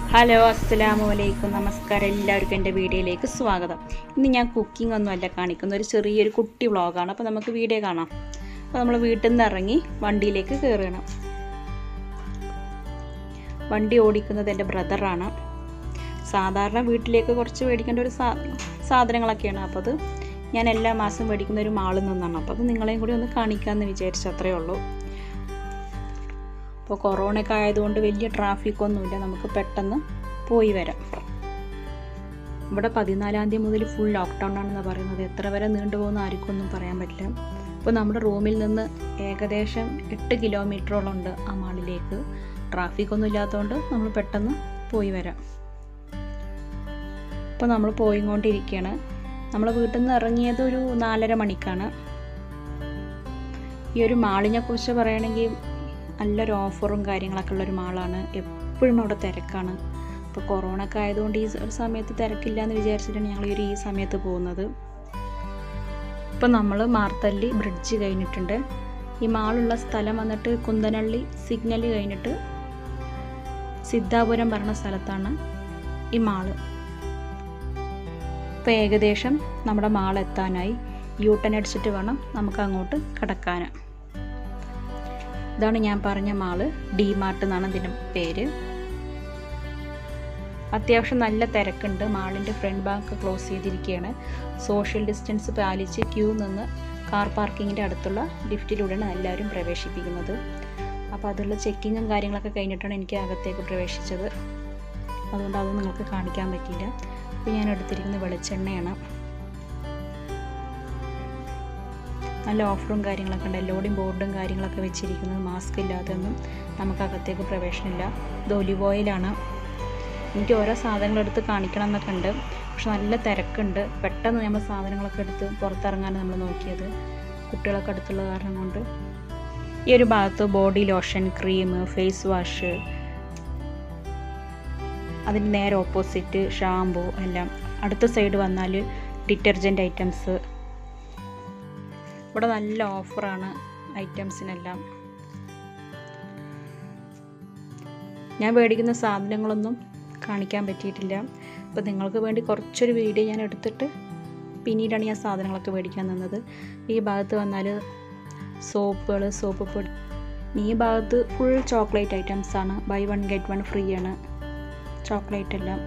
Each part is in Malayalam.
ഹലോ അസ്സലാമു അലൈക്കും നമസ്കാരം എല്ലാവർക്കും എൻ്റെ വീഡിയോയിലേക്ക് സ്വാഗതം ഇന്ന് ഞാൻ കുക്കിംഗ് ഒന്നുമല്ല കാണിക്കുന്ന ഒരു ചെറിയൊരു കുട്ടി വ്ളോഗാണ് അപ്പോൾ നമുക്ക് വീഡിയോ കാണാം അപ്പോൾ നമ്മൾ വീട്ടിൽ നിന്ന് ഇറങ്ങി വണ്ടിയിലേക്ക് കയറണം വണ്ടി ഓടിക്കുന്നത് എൻ്റെ ബ്രദറാണ് സാധാരണ വീട്ടിലേക്ക് കുറച്ച് മേടിക്കേണ്ട ഒരു സാ സാധനങ്ങളൊക്കെയാണ് അപ്പോൾ അത് ഞാൻ എല്ലാ മാസവും മേടിക്കുന്ന ഒരു മാളിൽ നിന്നാണ് അപ്പോൾ അത് നിങ്ങളെയും കൂടി ഒന്ന് കാണിക്കാമെന്ന് വിചാരിച്ചു അത്രയേ ഉള്ളൂ ഇപ്പോൾ കൊറോണയൊക്കെ ആയതുകൊണ്ട് വലിയ ട്രാഫിക്കൊന്നുമില്ല നമുക്ക് പെട്ടെന്ന് പോയി വരാം ഇവിടെ പതിനാലാം തീയതി മുതൽ ഫുൾ ലോക്ക്ഡൗൺ ആണെന്ന് പറയുന്നത് എത്ര വരെ നീണ്ടുപോകുന്ന ആർക്കും ഒന്നും പറയാൻ പറ്റില്ല ഇപ്പോൾ നമ്മുടെ റൂമിൽ നിന്ന് ഏകദേശം എട്ട് കിലോമീറ്ററോളം ഉണ്ട് ആ മാളിലേക്ക് ട്രാഫിക് ഒന്നും ഇല്ലാത്തതുകൊണ്ട് നമ്മൾ പെട്ടെന്ന് പോയി വരാം ഇപ്പോൾ നമ്മൾ പോയിക്കൊണ്ടിരിക്കുകയാണ് നമ്മൾ വീട്ടിൽ നിന്ന് ഇറങ്ങിയത് ഒരു നാലര മണിക്കാണ് ഈ ഒരു മാളിനെ കുറിച്ച് പറയുകയാണെങ്കിൽ നല്ലൊരു ഓഫറും കാര്യങ്ങളൊക്കെ ഉള്ളൊരു മാളാണ് എപ്പോഴും അവിടെ തിരക്കാണ് ഇപ്പോൾ കൊറോണ ഒക്കെ ആയതുകൊണ്ട് ഈ ഒരു സമയത്ത് തിരക്കില്ല എന്ന് വിചാരിച്ചിട്ടാണ് ഞങ്ങൾ ഈ ഒരു ഈ സമയത്ത് പോകുന്നത് ഇപ്പം നമ്മൾ മാർത്തല്ലി ബ്രിഡ്ജ് കഴിഞ്ഞിട്ടുണ്ട് ഈ മാളുള്ള സ്ഥലം വന്നിട്ട് കുന്തനള്ളി സിഗ്നൽ കഴിഞ്ഞിട്ട് സിദ്ധാപുരം പറഞ്ഞ സ്ഥലത്താണ് ഈ മാള് ഇപ്പോൾ ഏകദേശം നമ്മുടെ മാൾ എത്താനായി യൂട്ടൺ അടിച്ചിട്ട് വേണം നമുക്ക് അങ്ങോട്ട് കടക്കാൻ ഇതാണ് ഞാൻ പറഞ്ഞ മാള് ഡി മാർട്ട് എന്നാണ് ഇതിൻ്റെ പേര് അത്യാവശ്യം നല്ല തിരക്കുണ്ട് മാളിൻ്റെ ഫ്രണ്ട് ഭാഗമൊക്കെ ക്ലോസ് ചെയ്തിരിക്കുകയാണ് സോഷ്യൽ ഡിസ്റ്റൻസ് പാലിച്ച് ക്യൂ നിന്ന് കാർ പാർക്കിങ്ങിൻ്റെ അടുത്തുള്ള ലിഫ്റ്റിലൂടെയാണ് എല്ലാവരും പ്രവേശിപ്പിക്കുന്നത് അപ്പോൾ അതിലുള്ള ചെക്കിങ്ങും കാര്യങ്ങളൊക്കെ കഴിഞ്ഞിട്ടാണ് എനിക്ക് അകത്തേക്ക് പ്രവേശിച്ചത് അതുകൊണ്ട് അതൊന്നും നിങ്ങൾക്ക് കാണിക്കാൻ പറ്റിയില്ല അപ്പോൾ ഞാൻ എടുത്തിരിക്കുന്നത് വെളിച്ചെണ്ണയാണ് നല്ല ഓഫറും കാര്യങ്ങളൊക്കെ ഉണ്ട് ലോഡിംഗ് ബോർഡും കാര്യങ്ങളൊക്കെ വെച്ചിരിക്കുന്നത് മാസ്ക് ഇല്ലാതെയൊന്നും നമുക്ക് അകത്തേക്ക് പ്രവേശനമില്ല ഇത് ഒലിവ് ഓയിലാണ് എനിക്ക് ഓരോ സാധനങ്ങൾ എടുത്ത് കാണിക്കണം എന്നൊക്കെ ഉണ്ട് പക്ഷെ നല്ല തിരക്കുണ്ട് പെട്ടെന്ന് നമ്മൾ സാധനങ്ങളൊക്കെ എടുത്ത് പുറത്തിറങ്ങാൻ നമ്മൾ നോക്കിയത് കുട്ടികളൊക്കെ അടുത്തുള്ള കാരണം കൊണ്ട് ഈ ഒരു ഭാഗത്ത് body lotion cream face wash അതിന് നേരെ ഓപ്പോസിറ്റ് ഷാമ്പു എല്ലാം അടുത്ത സൈഡ് വന്നാൽ ഡിറ്റർജൻറ്റ് ഐറ്റംസ് ഇവിടെ നല്ല ഓഫറാണ് ഐറ്റംസിനെല്ലാം ഞാൻ മേടിക്കുന്ന സാധനങ്ങളൊന്നും കാണിക്കാൻ പറ്റിയിട്ടില്ല അപ്പോൾ നിങ്ങൾക്ക് വേണ്ടി കുറച്ചൊരു വീഡിയോ ഞാൻ എടുത്തിട്ട് പിന്നീടാണ് ഞാൻ സാധനങ്ങളൊക്കെ മേടിക്കാൻ നിന്നത് ഈ ഭാഗത്ത് വന്നാൽ സോപ്പുകൾ സോപ്പ് പൊടി ഈ ഭാഗത്ത് ഫുൾ ചോക്ലേറ്റ് ഐറ്റംസ് ആണ് buy one get one free ആണ് ചോക്ലേറ്റ് എല്ലാം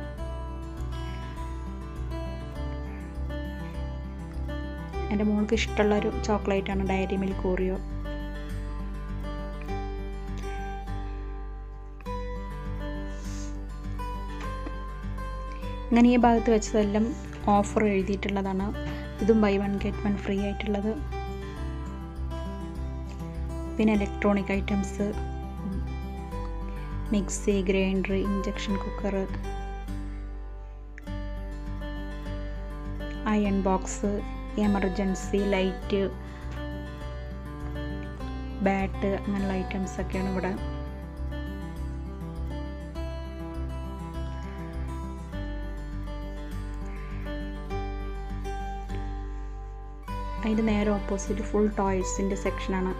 എൻ്റെ മോൾക്ക് ഇഷ്ടമുള്ളൊരു ചോക്ലേറ്റാണ് ഡയറി മിൽക്ക് ഓറിയോ ഇങ്ങനെ ഈ ഭാഗത്ത് വെച്ചതെല്ലാം ഓഫർ എഴുതിയിട്ടുള്ളതാണ് ഇതും buy one get one free ആയിട്ടുള്ളത് പിന്നെ electronic items mixie grinder injection cooker iron box emergency light bat അങ്ങനെയുള്ള ഐറ്റംസ് ഒക്കെയാണ് ഇവിടെ അതിൻ്റെ നേരെ ഓപ്പോസിറ്റ് ഫുൾ ടോയ്സിൻ്റെ സെക്ഷനാണ്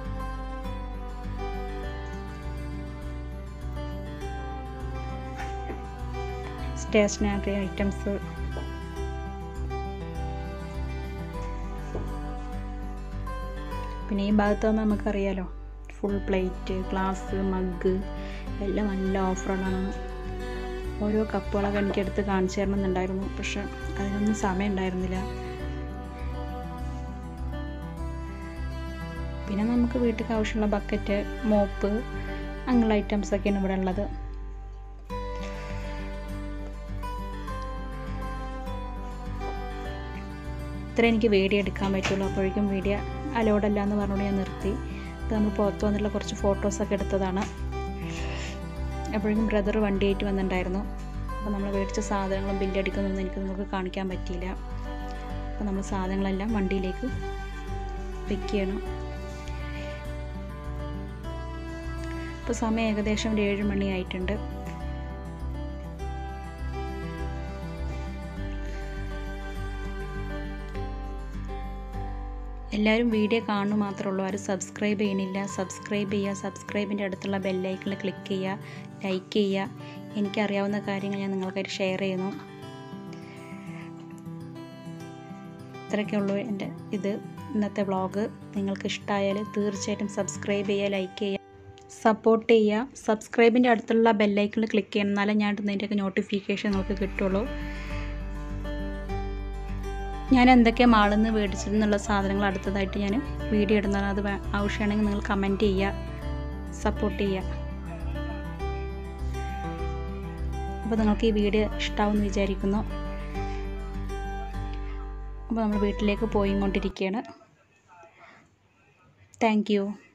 സ്റ്റേഷനറി ഐറ്റംസ് പിന്നെ ഈ ഭാഗത്താകുമ്പോൾ നമുക്കറിയാലോ ഫുൾ പ്ലേറ്റ് ഗ്ലാസ് മഗ് എല്ലാം നല്ല ഓഫറുകളാണ് ഓരോ കപ്പുകളൊക്കെ എനിക്കെടുത്ത് കാണിച്ചു തരണമെന്നുണ്ടായിരുന്നു പക്ഷെ അതിനൊന്നും സമയം ഉണ്ടായിരുന്നില്ല പിന്നെ നമുക്ക് വീട്ടിലേക്ക് ആവശ്യമുള്ള ബക്കറ്റ് മോപ്പ് അങ്ങനെയുള്ള ഐറ്റംസൊക്കെയാണ് ഇവിടെ ഉള്ളത് ഇത്ര എനിക്ക് വീഡിയോ എടുക്കാൻ പറ്റുള്ളൂ അപ്പോഴേക്കും വീഡിയോ അലോഡല്ല എന്ന് പറഞ്ഞുകൊണ്ട് ഞാൻ നിർത്തി ഇത് നമ്മൾ പുറത്ത് വന്നിട്ടുള്ള കുറച്ച് ഫോട്ടോസൊക്കെ എടുത്തതാണ് അപ്പോഴേക്കും ബ്രദർ വണ്ടിയായിട്ട് വന്നിട്ടുണ്ടായിരുന്നു അപ്പോൾ നമ്മൾ മേടിച്ച സാധനങ്ങളും ബില്ലടിക്കുന്നൊന്നും എനിക്ക് നിങ്ങൾക്ക് കാണിക്കാൻ പറ്റിയില്ല അപ്പോൾ നമ്മൾ സാധനങ്ങളെല്ലാം വണ്ടിയിലേക്ക് പിക്ക് ചെയ്യണം ഇപ്പോൾ സമയം ഏകദേശം ഒരു ഏഴ് മണിയായിട്ടുണ്ട് എല്ലാവരും വീഡിയോ കാണുന്നു മാത്രമേ ഉള്ളൂ ആരും സബ്സ്ക്രൈബ് ചെയ്യണില്ല സബ്സ്ക്രൈബ് ചെയ്യുക സബ്സ്ക്രൈബിൻ്റെ അടുത്തുള്ള ബെല്ലൈക്കണിൽ ക്ലിക്ക് ചെയ്യുക ലൈക്ക് ചെയ്യുക എനിക്കറിയാവുന്ന കാര്യങ്ങൾ ഞാൻ നിങ്ങൾക്കായിട്ട് ഷെയർ ചെയ്യുന്നു ഇത്രയൊക്കെ ഉള്ളൂ എൻ്റെ ഇത് ഇന്നത്തെ വ്ളോഗ് നിങ്ങൾക്ക് ഇഷ്ടമായാൽ തീർച്ചയായിട്ടും സബ്സ്ക്രൈബ് ചെയ്യുക ലൈക്ക് ചെയ്യുക സപ്പോർട്ട് ചെയ്യുക സബ്സ്ക്രൈബിൻ്റെ അടുത്തുള്ള ബെല്ലൈക്കണിൽ ക്ലിക്ക് ചെയ്യണം എന്നാലേ ഞാൻ ഇടുന്നതിൻ്റെയൊക്കെ നോട്ടിഫിക്കേഷൻ നിങ്ങൾക്ക് കിട്ടുള്ളൂ ഞാൻ എന്തൊക്കെ മാളിൽ നിന്ന് മേടിച്ചിരുന്നുള്ള സാധനങ്ങൾ അടുത്തതായിട്ട് ഞാൻ വീഡിയോ ഇടുന്നതാണ് അത് വേ- ആവശ്യമാണെങ്കിൽ നിങ്ങൾ കമൻറ്റ് ചെയ്യുക സപ്പോർട്ട് ചെയ്യുക അപ്പോൾ നിങ്ങൾക്ക് ഈ വീഡിയോ ഇഷ്ടമാവുമെന്ന് വിചാരിക്കുന്നു അപ്പോൾ നമ്മൾ വീട്ടിലേക്ക് പോയിക്കൊണ്ടിരിക്കുകയാണ് താങ്ക് യു